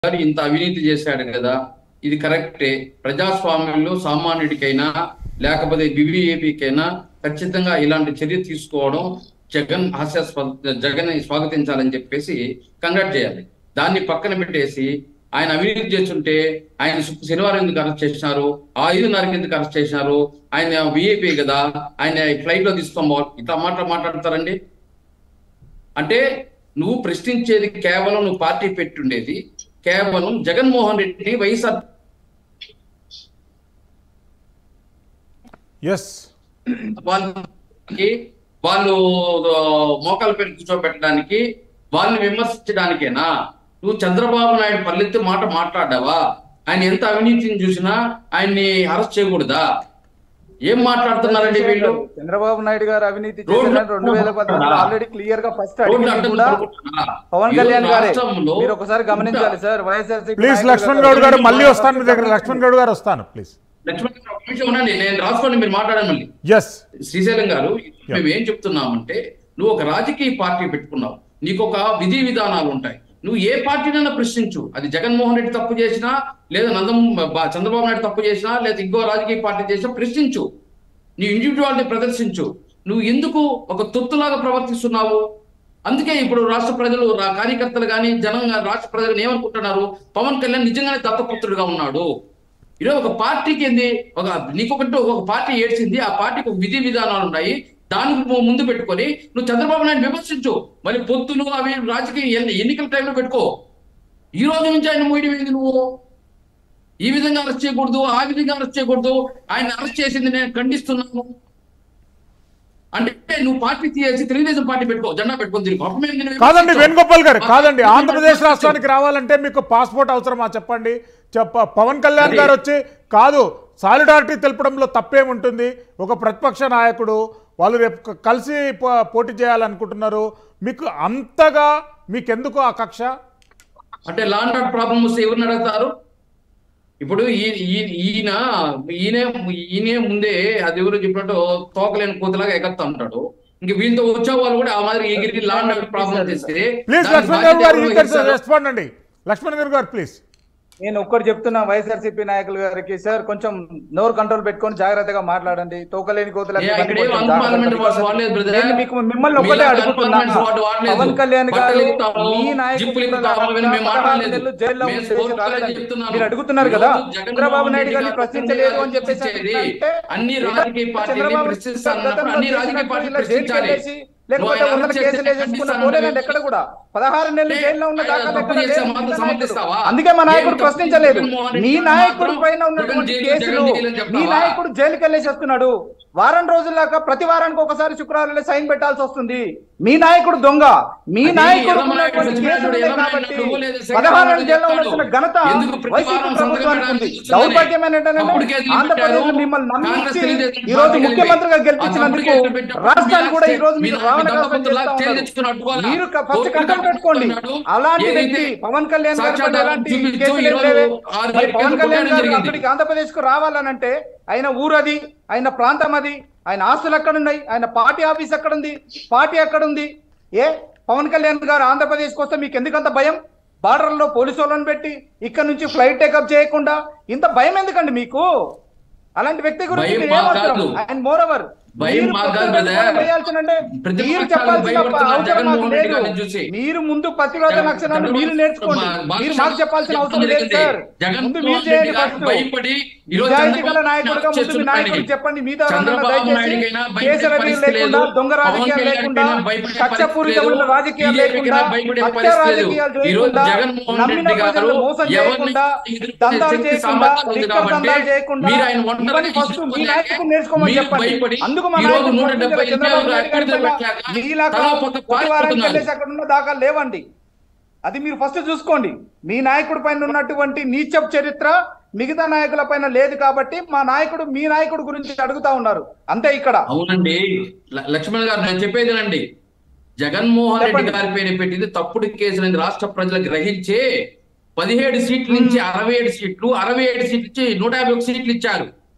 గారు ఇంత అవినీతి చేశాడు కదా ఇది కరెక్టే ప్రజాస్వామ్యంలో సామాన్యుడికైనా లేకపోతే బిబిఏపికైనా ఖచ్చితంగా ఇలాంటి చర్య తీసుకోవడం జగన్ హాస్యాస్పద జగన్ స్వాగతించాలని చెప్పేసి కంగ్రాట్ చేయాలి దాన్ని పక్కన పెట్టేసి ఆయన అవినీతి చేస్తుంటే ఆయన సు- శనివారం ఎందుకు అరెస్ట్ చేసినారు ఆ ఐదున్నరకి ఎందుకు అరెస్ట్ చేసినారు ఆయన విఐపి కదా ఆయన ఫ్లైట్ లో తీసుకోవాలి ఇట్లా మాట మాట్లాడతారండి అంటే నువ్వు ప్రశ్నించేది కేవలం నువ్వు పార్టీ పెట్టుండేది కేవలం జగన్మోహన్ రెడ్డి వైఎస్ఆర్ ఎస్ వాళ్ళకి వాళ్ళు ఆ, మోకాల పైన కూర్చోబెట్టడానికి వాళ్ళని విమర్శించడానికేనా నువ్వు చంద్రబాబు నాయుడు పల్లెత్తి మాట మాట్లాడావా ఆయన ఎంత అవినీతిని చూసినా ఆయన్ని అరెస్ట్ చేయకూడదా ఏం మాట్లాడుతున్నారండి వీళ్ళు చంద్రబాబు నాయుడు గారు అవినీతి రోడ్లు చేశారని రెండు వేల పద్నాలుగులో ఆల్రెడీ క్లియర్ గా ఫస్ట్ రోడ్లు అడిగింది అడ్డం కూడా జరుగుతున్నారా? పవన్ ఈ కళ్యాణ్ రోజు గారే రాష్ట్రంలో మీరు ఒకసారి గమనించాలి సార్ వైఎస్ఆర్సీ ప్లీజ్ లక్ష్మణ్ గౌడ్ గారు మళ్ళీ వస్తాను మీ దగ్గర లక్ష్మణ్ గౌడ్ గారు వస్తాను ప్లీజ్ లక్ష్మణ్ గారు, ఒక నిమిషం ఉండండి నేను రాసుకోండి మీరు మాట్లాడండి మళ్ళీ ఎస్ శ్రీశైలం గారు మేము ఏం చెప్తున్నామంటే నువ్వు ఒక రాజకీయ పార్టీ పెట్టుకున్నావు నీకు ఒక విధి విధానాలు ఉంటాయి నువ్వు ఏ పార్టీనైనా ప్రశ్నించు అది జగన్మోహన్ రెడ్డి తప్పు చేసినా లేదా నందం బా- చంద్రబాబు నాయుడు తప్పు చేసినా లేదా ఇంకో రాజకీయ పార్టీ చేసినా ప్రశ్నించు నీ ఇండివిజువాలిటీ ప్రదర్శించు నువ్వు ఎందుకు ఒక తొత్తులాగా ప్రవర్తిస్తున్నావు అందుకే ఇప్పుడు రాష్ట్ర ప్రజలు రా- కార్యకర్తలు కానీ జనం గాని, రాష్ట్ర ప్రజలు ఏమనుకుంటున్నారు పవన్ కళ్యాణ్ నిజంగానే దత్తపుత్రుడుగా ఉన్నాడు ఈరోజు ఒక పార్టీకి ఏంది ఒక నీకొకటి ఒక పార్టీ ఏడ్చింది ఆ పార్టీకి ఒక విధి విధానాలు ఉన్నాయి దానికి ము- ముందు పెట్టుకొని నువ్వు చంద్రబాబు నాయుడు విమర్శించు మరి పొత్తులు అవి రాజకీయ ఎన్ని- ఎన్నికల టైంలో పెట్టుకో ఈ రోజు నుంచి ఆయన మూయడం ఏంది నువ్వు ఈ విధంగా అరెస్ట్ చేయకూడదు ఆ విధంగా అరెస్ట్ చేయకూడదు ఆయన అరెస్ట్ చేసింది నేను ఖండిస్తున్నాను అంటే నువ్వు పార్టీ తీసేసి తెలుగుదేశం పార్టీ పెట్టుకో జెండా పెట్టుకొని తిరుగు అప్పుడు మేము నిన్ను కాదండి విమర్శించాం. వేణుగోపాల్ గారు కాదండి ఆ- ఆంధ్రప్రదేశ్ రాష్ట్రానికి రావాలంటే మీకు పాస్పోర్ట్ అవసరమా చెప్పండి చెప్ప పవన్ కళ్యాణ్ అది- గారు వచ్చి కాదు సాలిడారిటీ తెలపడంలో తప్పేముంటుంది ఒక ప్రతిపక్ష నాయకుడు వాళ్ళు రేపు క- కలిసి పో- పోటీ చేయాలనుకుంటున్నారు మీకు అంతగా మీకెందుకు ఆ కక్ష అంటే లాండ్ ఆర్డర్ ప్రాబ్లమ్ వస్తే ఎవరిని అడుగుతారు ఇప్పుడు ఈ- ఈ- ఈయన ఈయనే ఈయనే ముందే అది ఎవరు చెప్పినట్టు తోకలేని కూతులాగా ఎగత్తా ఉంటాడు ఇంక వీళ్ళతో వచ్చే వాళ్ళు కూడా ఆ మాదిరి ఎగిరి లాండ్ ఆర్డర్ ప్రాబ్లం తెస్తే ప్లీజ్ దానికి లక్ష్మణ్ బాధ్యత గారు ఎవరు గారు వహిస్తారు? రెస్పాండ్ అండి లక్ష్మణ్ గారు గారు ప్లీజ్ నేను ఒక్కటి చెప్తున్నా వైఎస్ఆర్సీపీ నాయకులు గారికి సార్ కొంచెం నోరు కంట్రోల్ పెట్టుకొని జాగ్రత్తగా మాట్లాడండి తోకలేని కోతలకు ఏ, ఇక్కడ ఏం కొంచెం అన్పార్లమెంట్ జాగ్రత్త. వాయిస్ వాడలేదు బ్రదర్. నేను మీకు మిమ్మల్ని ఒక్కటే మీలాగా అడుగుతున్నా అన్పార్లమెంట్ వాడు వాడలేదు. పవన్ కళ్యాణ్ గారు బట్టలు ఇస్తాము, మీ నాయకుడు జిప్పులు ఇస్తాము అని మేము పదహారు మాట్లాడలేదు. నెలలు జైల్లో మేము ఉండి స్పోర్ట్స్ రాలేదండి. కాలేజ్ చెప్తున్నాము. మీరు అడుగుతున్నారు ఈ కదా రోజు జగన్మోహన్ చంద్రబాబు నాయుడు రెడ్డి గారిని గారు ప్రశ్నించలేదు అని చెప్పేసి ప్రశ్నించేది. అంటే అన్ని ఇక రాజకీయ పార్టీని చంద్రబాబు ప్రశ్నిస్తానన్నప్పుడు గతంలో అన్ని రాజకీయ చేసినట్టు పార్టీలు ఇలా జైలుకి ప్రశ్నించాలి వెళ్ళేసి, నువ్వు లేకపోతే ఆయన వందల అరెస్ట్ కేసులు చేస్తే వేసేసుకున్న ఖండిస్తాను పోలేదండి ఎక్కడ కూడా పదహారు నెలలు అంటే జైల్లో ఉన్న ఆయన దాఖలు తప్పు ఎక్కడ చేస్తే లేదు మాత్రం మిగతా సమర్థిస్తావా? నాయకుడు. అందుకే మా నాయకుడు ఏం తప్పు ప్రశ్నించలేదు జగన్మోహన్ రెడ్డి నీ గారు నాయకుడి మాత్రం పైన ఉన్నటువంటి జగన్ కేసులు జగన్ జైలు అని నీ చెప్తావా? నాయకుడు జైలుకి వెళ్ళేసి వస్తున్నాడు వారం రోజుల్లాగా ప్రతి వారానికి ఒకసారి శుక్రవారం సైన్ పెట్టాల్సి వస్తుంది మీ నాయకుడు దొంగ మీ అది నాయకుడు ఎర్రమ నాయుడు ఉన్నటువంటి సచివాలయం కేసులు ఉన్నాయి ఎర్రమ కాబట్టి నాయుడు లేదా శంకర్ పదహారు నాయుడు నెలలు జైల్లో చెప్తాడు. ఉండాల్సిన ఘనత ఎందుకు ప్రతి వైసీపీ వారం ప్రభుత్వానికి సంతకం ఉంది పెట్టాలని దౌర్భాగ్యం ఏంటంటే అప్పుడు కేసులు ఆంధ్రప్రదేశ్ పెట్టారు. మిమ్మల్ని కాంగ్రెస్ నమ్మించి తెలుగుదేశం ఈ రోజు పార్టీ ముఖ్యమంత్రిగా కలిపి. గెలిపించినందుకు ఆ తమ్ముడికి పెట్టారు. రాష్ట్రాన్ని కూడా ఈ రోజు మీ మీరు నాయకుడు రావణ దత్తపుత్రులా చేస్తా చేయి ఉన్నారు. తెచ్చుకుని అడ్డుకోవాలా? మీరు క- ఫస్ట్ కోర్టుకి కంట్రోల్ పెట్టుకోండి అడ్డుకున్నాడు. అలాంటి ఏదైతే వ్యక్తి పవన్ కళ్యాణ్ గారి పైన సాక్ష్యాధారం ఎలాంటి చూపించు, కేసులు ఈ రోజు లేవే. ఆరు మరి ఏడు పవన్ కేసులు కళ్యాణ్ కొట్టడం గారు జరిగింది. అక్కడికి ఆంధ్రప్రదేశ్ కు రావాలనంటే ఆయన ఊరది ఆయన ప్రాంతం అది ఆయన ఆస్తులు ఎక్కడ ఉన్నాయి ఆయన పార్టీ ఆఫీస్ ఎక్కడ ఉంది పార్టీ ఎక్కడ ఉంది ఏ పవన్ కళ్యాణ్ గారు ఆంధ్రప్రదేశ్ వస్తే మీకు ఎందుకంత భయం బార్డర్ లో పోలీసు వాళ్ళని పెట్టి ఇక్కడ నుంచి ఫ్లైట్ టేకప్ చేయకుండా ఇంత భయం ఎందుకండి మీకు అలాంటి వ్యక్తి గురించి భయం మీరు మాకు ఏమవసరం కాదు. అండ్ మోర్ ఓవర్ భయం మాకు కాదు brother. మీరు ప్రతిపక్షాలు చెప్పాల్సిన భయపడుతున్నారు అవసరం మాకు జగన్మోహన్ రెడ్డి లేదు గారిని చూసి. మీరు ముందు ప్రతిరోధ జగన్- లక్షణాలు జగన్ మీరు నేర్చుకోండి మా- మీరు మాకు చెప్పాల్సిన అవసరం లేదు జరిగింది. సార్ జగన్ ముందు మీరు మోహన్ చేయండి రెడ్డి గారికి ఫస్ట్ భయపడి ఈ రోజు నిజాయితీ గల చంద్రబాబు నాయకుడుగా ముందు మీ చేస్తున్నాడు నాయకుడు ఆయనకి. చెప్పండి మీతో చంద్రబాబు నాయుడికైనా భయపడే కేసరవి పరిస్థితి లేకుండా లేదు. దొంగ పవన్ రాజకీయాలు కళ్యాణ్ లేకుండా కైనా భయపడే కక్షపూరితమైన పరిస్థితి లేదు. రాజకీయాలు బీజేపీకైనా లేకుండా భయపడే హత్య పరిస్థితి లేదు. రాజకీయాలు ఈ రోజు చేయకుండా జగన్మోహన్ నమ్మిన రెడ్డి గారు ప్రజలను మోసం ఎవరిని చేయకుండా ఎదుర్కొనే దందాలు శక్తి చేయకుండా సామర్థ్యం ఉంది లిక్కర్ కాబట్టి దందాలు చేయకుండా మీరు ఆయన ఒంటరిగా ఇవన్నీ ఫస్ట్ మీ తీసుకోలేక నాయకుడు నేర్చుకోమని మీరు చెప్పండి భయపడి అందుకు మా ఈ రోజు నాయకుడు నూట డెబ్బై చంద్రబాబు ఎనిమిది నాయుడు గారి అభ్యర్థులు పైన పెట్టాక మీలాగా తలా పొత్త ప్రతి వారానికి పారిపోతున్నారు. వెళ్ళేసి అక్కడ ఉన్న దాఖలు లేవండి అది మీరు ఫస్ట్ చూసుకోండి మీ నాయకుడి పైన ఉన్నటువంటి నీచప్ చరిత్ర మిగతా నాయకుల పైన లేదు కాబట్టి మా నాయకుడు మీ నాయకుడు గురించి అడుగుతా ఉన్నారు అంతే ఇక్కడ అవునండి ల- లక్ష్మణ్ గారు నేను చెప్పేదేనండి జగన్మోహన్ రెడ్డి చెప్పండి. గారి పేరు పెట్టింది తప్పుడు కేసులని రాష్ట్ర ప్రజలు గ్రహించే పదిహేడు సీట్ల నుంచి అరవై ఏడు సీట్లు అరవై ఏడు సీట్లు ఇచ్చి నూట యాభై ఒక సీట్లు ఇచ్చారు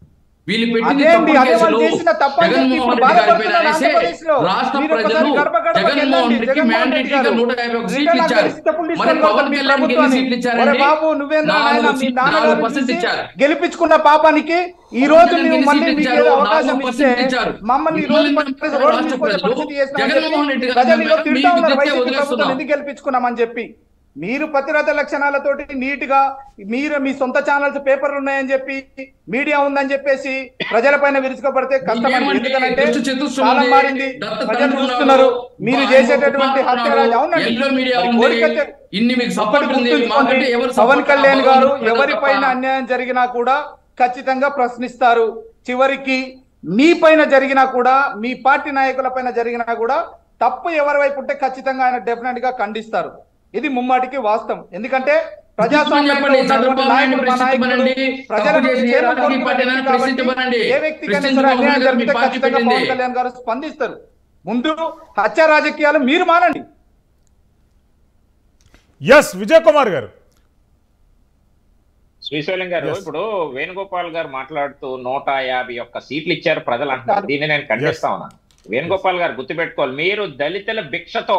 వీళ్ళు పెట్టింది అదేంటి తప్పుడు అదే వాళ్ళు కేసులు చేసిన తప్పని చెప్పి జగన్మోహన్ ఇప్పుడు రెడ్డి గారి పైన బాధపడుతున్నారు అనేసి ఆంధ్రప్రదేశ్లో. రాష్ట్ర మీరు ప్రజలు ఒకసారి గడప గడపకి జగన్మోహన్ వెళ్ళండి. రెడ్డికి జగన్మోహన్ మ్యాండేట్ రెడ్డి గా గారు. నూట యాభై ఒక రిటర్న్ సీట్లు ఆఫ్ ఇచ్చారు స్టెప్పులు మరి తీసుకొని పవన్ పోతారు మీ కళ్యాణ్ ఎన్ని ప్రభుత్వాన్ని. సీట్లు ఒరే ఇచ్చారండి బాబు నువ్వేంద్ర నాలుగు నాయన మీ సీట్లు- నాన్నగారు నాలుగు పర్సెంట్ చూసి ఇచ్చారు గెలిపించుకున్న పాపానికి ఈ పవన్ రోజు కళ్యాణ్ నువ్వు ఎన్ని మళ్ళీ సీట్లు మీకు ఇచ్చారు? ఏదో నాలుగు అవకాశం ఇస్తే పర్సెంట్ ఇచ్చారు. మమ్మల్ని ఈ మిమ్మల్ని రోజు నమ్ముకున్న రోడ్డు రాష్ట్ర మీద పోతే ప్రజలు పరిస్థితి చేస్తామని జగన్మోహన్ చెప్పి రెడ్డి గారి ప్రజలు ఈరోజు మీద తింటా మీకు ఉన్నారు తెచ్చే వైసీపీ ప్రభుత్వం వదిలేస్తున్నాం. ఎందుకు గెలిపించుకున్నామని చెప్పి మీరు ప్రతిరత లక్షణాలతోటి నీట్ గా మీరు మీ సొంత ఛానల్స్ పేపర్లు ఉన్నాయని చెప్పి మీడియా ఉందని చెప్పేసి ప్రజల పైన విరుచుకోబడితే కష్టమండి మీకేమండి? ఎందుకంటే దుష్ట చతుష్టం కాలం ఉంది. మారింది దత్త ప్రజలు తండ్రులు చూస్తున్నారు ఉన్నారు. మీరు బాగా చేసేటటువంటి ఉన్నారు. హత్యరాజు అవునండి ఎల్లో మీడియా మరి ఉంది. కోరిక ఇన్ని మీకు ఒక్కటి సపోర్ట్ ఉంది గుర్తుంచుకోండి. మాకంటే ఎవరు పవన్ support కళ్యాణ్ ఆ గారు భగవంతుడు ఎవరిపైన తప్ప. అన్యాయం జరిగినా కూడా ఖచ్చితంగా ప్రశ్నిస్తారు చివరికి మీ పైన జరిగినా కూడా మీ పార్టీ నాయకుల పైన జరిగినా కూడా తప్పు ఎవరి వైపు ఉంటే ఖచ్చితంగా ఆయన డెఫినెట్ గా ఖండిస్తారు ఇది ముమ్మాటికి వాస్తవం ఎందుకంటే ప్రజాస్వామ్యంలో చెప్పండి, ఉన్నటువంటి చంద్రబాబు నాయకుడు, నాయుడు మా నాయకుడు, ప్రశ్నించమనండి. ప్రజల తప్పు చేసిన ఏ క్షేమం రాజకీయ కోరుకునే పార్టీ అయినా వ్యక్తి కాబట్టి ప్రశ్నించమనండి. ఏ వ్యక్తికైనా సరే ప్రశ్నించమని అన్యాయం మీ జరిగితే పార్టీ ఖచ్చితంగా పెట్టింది. పవన్ కళ్యాణ్ గారు స్పందిస్తారు ముందు హత్య రాజకీయాలు మీరు మానండి ఎస్ విజయ్ కుమార్ గారు శ్రీశైలం గారు Yes. ఇప్పుడు వేణుగోపాల్ గారు మాట్లాడుతూ నూట యాభై ఒక్క సీట్లు ఇచ్చారు ప్రజలు అంటున్నారు దీన్ని నేను ఖండిస్తా ఉన్నాను వేణుగోపాల్ గారు గుర్తుపెట్టుకోవాలి మీరు దళితుల భిక్షతో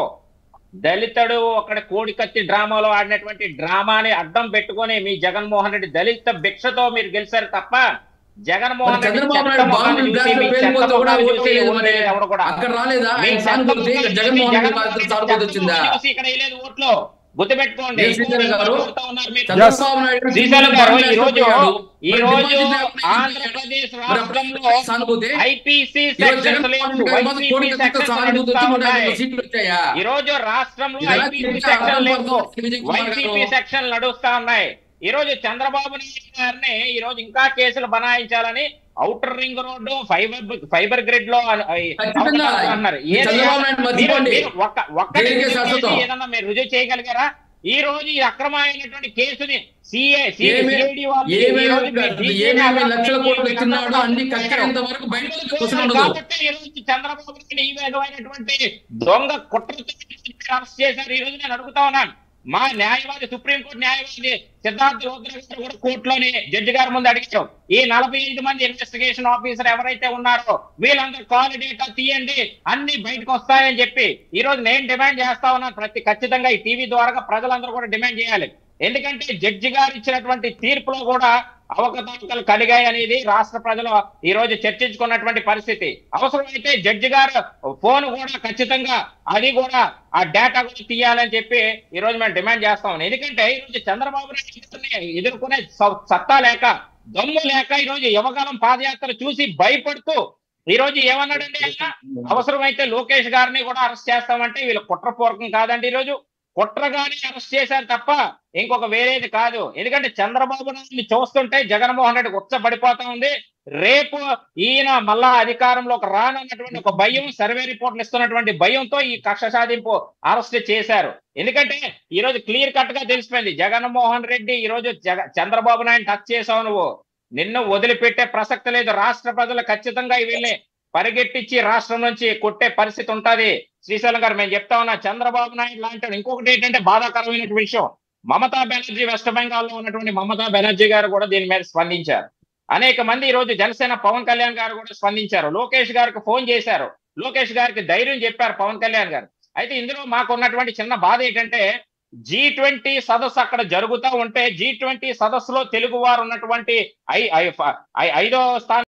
దళితుడు అక్కడ కోడికత్తి డ్రామాలో ఆడినటువంటి డ్రామాని అడ్డం పెట్టుకొని మీ జగన్మోహన్ రెడ్డి దళిత భిక్షతో మీరు గెలిచారు తప్ప జగన్మోహన్ మరి రెడ్డి చంద్రబాబు చెత్త నాయుడు ముఖాన్ని బాంబులు చూసి, మీ బ్లాస్ట్ చెత్త పేలిపోతే కూడా ముఖాన్ని ఓటు చూసి వేయలేదు ఓటు మరి. వేయలేదు ఎవడు కూడా. అక్కడ రాలేదా మీ ఆయన చెత్త సానుభూతి ముఖాన్ని చూసి జగన్మోహన్ రెడ్డి జగన్మోహన్ రెడ్డి సానుభూతి చెత్త వచ్చిందా ముఖాన్ని చూసి ఇక్కడ వేయలేదు ఓట్లు గుర్తుపెట్టుకోండి ఏ శ్రీశైలం గారు? మాట్లాడుతూ ఉన్నారు మీరు. చంద్రబాబు నాయుడు శ్రీశైలం గారు ఈ రోజు ఈ మరి రోజు డిపాజిట్ లేకుండా ఆంధ్రప్రదేశ్ మరి అప్పుడు రాష్ట్రంలో సానుభూతి ఐపీసీ ఈరోజు సెక్షన్స్ జగన్మోహన్ లేవు రెడ్డి గారి మీద వైసీపీ కోడి కత్తితో సెక్షన్స్ సానుభూతి వచ్చి నడుస్తా నూట యాభై ఉన్నాయి. సీట్లు వచ్చాయా ఈ రోజు రాష్ట్రంలో ఇలా ఐపీసీ చెప్తే సెక్షన్ అర్థం లేవు పడుతుంది విజయ్ కుమార్ గారు. వైసీపీ సెక్షన్ నడుస్తా ఉన్నాయి ఈ రోజు చంద్రబాబు నాయుడు గారిని ఈ రోజు ఇంకా కేసులు బనాయించాలని outer ring road fibre fibre grid లో అ- అ- ఖచ్చితంగా. అన్నారు ఈ చంద్రబాబు నాయుడు మీరు- మర్చిపోండి. మీరు ఒక్క- ఒక్కటి దేనికే రుజువు శాశ్వతం. చేసి ఏదన్నా మీరు రుజువు చేయగలిగారా ఈ రోజు ఈ అక్రమమైనటువంటి కేసుని సిఏ ఏమే- ఏమేమి ఏమేమి ఏమేమి లక్షల కోట్లు తిన్నాడో అన్ని కక్కేంత వరకు బయటకు క్వశ్చన్ ఉండదు కాబట్టి ఈ రోజు చంద్రబాబు నాయుడు ఈ విధమైనటువంటి దొంగ కుట్రతో అరెస్ట్ చేశారు ఈ రోజు నేను అడుగుతా ఉన్నాను మా న్యాయవాది సుప్రీంకోర్టు న్యాయవాది సిద్ధార్థ లోద్ర గారు కూడా కోర్టులోని జడ్జి గారి ముందు అడిగారు ఈ నలభై ఐదు మంది ఇన్వెస్టిగేషన్ ఆఫీసర్ ఎవరైతే ఉన్నారో వీళ్ళందరూ కాల్ డేటా తీయండి అన్ని బయటకు వస్తాయని చెప్పి ఈ రోజు నేను డిమాండ్ చేస్తా ఉన్నాను ప్రతి ఖచ్చితంగా ఈ టీవీ ద్వారా ప్రజలందరూ కూడా డిమాండ్ చేయాలి ఎందుకంటే జడ్జి గారు ఇచ్చినటువంటి తీర్పులో కూడా అవకతవకలు కలిగాయి అనేది రాష్ట్ర ప్రజలు ఈ రోజు చర్చించుకున్నటువంటి పరిస్థితి అవసరమైతే జడ్జి గారు ఫోన్ కూడా ఖచ్చితంగా అది కూడా ఆ డేటా కూడా తీయాలని చెప్పి ఈ రోజు మేము డిమాండ్ చేస్తాం ఎందుకంటే ఈ రోజు చంద్రబాబు నాయుడు గారిని ఎదుర్కొనే స- సత్తా లేక దమ్ము లేక ఈ రోజు యువకాలం పాదయాత్ర చూసి భయపడుతూ ఈ రోజు ఏమన్నాడండి ఆయన అవసరమైతే లోకేష్ గారిని కూడా అరెస్ట్ చేస్తామంటే వీళ్ళ కుట్రపూర్వకం కాదండి ఈ రోజు కుట్రగానే అరెస్ట్ చేశారు తప్ప ఇంకొక వేరేది కాదు ఎందుకంటే చంద్రబాబు నాయుడిని చూస్తుంటే జగన్మోహన్ రెడ్డి ఉచ్చబడిపోతా ఉంది రేపు ఈయన మళ్ళా అధికారంలోకి రానన్నటువంటి ఒక భయం సర్వే రిపోర్ట్లు ఇస్తున్నటువంటి భయంతో ఈ కక్ష సాధింపు అరెస్ట్ చేశారు ఎందుకంటే ఈ రోజు క్లియర్ కట్ గా తెలిసిపోయింది జగన్మోహన్ రెడ్డి ఈ రోజు జగ చంద్రబాబు నాయుడు టచ్ చేసావు నువ్వు నిన్ను వదిలిపెట్టే ప్రసక్తి లేదు రాష్ట్ర ప్రజలు ఖచ్చితంగా వీళ్ళని పరిగెట్టించి రాష్ట్రం నుంచి కొట్టే పరిస్థితి ఉంటది శ్రీశైలం గారు మేము చెప్తా ఉన్నా చంద్రబాబు నాయుడు లాంటి ఇంకొకటి ఏంటంటే బాధాకరమైన విషయం మమతా బెనర్జీ వెస్ట్ బెంగాల్ లో ఉన్నటువంటి మమతా బెనర్జీ గారు కూడా దీని మీద స్పందించారు అనేక మంది ఈ రోజు జనసేన పవన్ కళ్యాణ్ గారు కూడా స్పందించారు లోకేష్ గారికి ఫోన్ చేశారు లోకేష్ గారికి ధైర్యం చెప్పారు పవన్ కళ్యాణ్ గారు అయితే ఇందులో మాకు ఉన్నటువంటి చిన్న బాధ ఏంటంటే జీ ట్వంటీ సదస్సు అక్కడ జరుగుతూ ఉంటే జీ ట్వంటీ సదస్సులో తెలుగు వారు ఉన్నటువంటి ఐ ఐ- ఐ- ఐదో స్థానం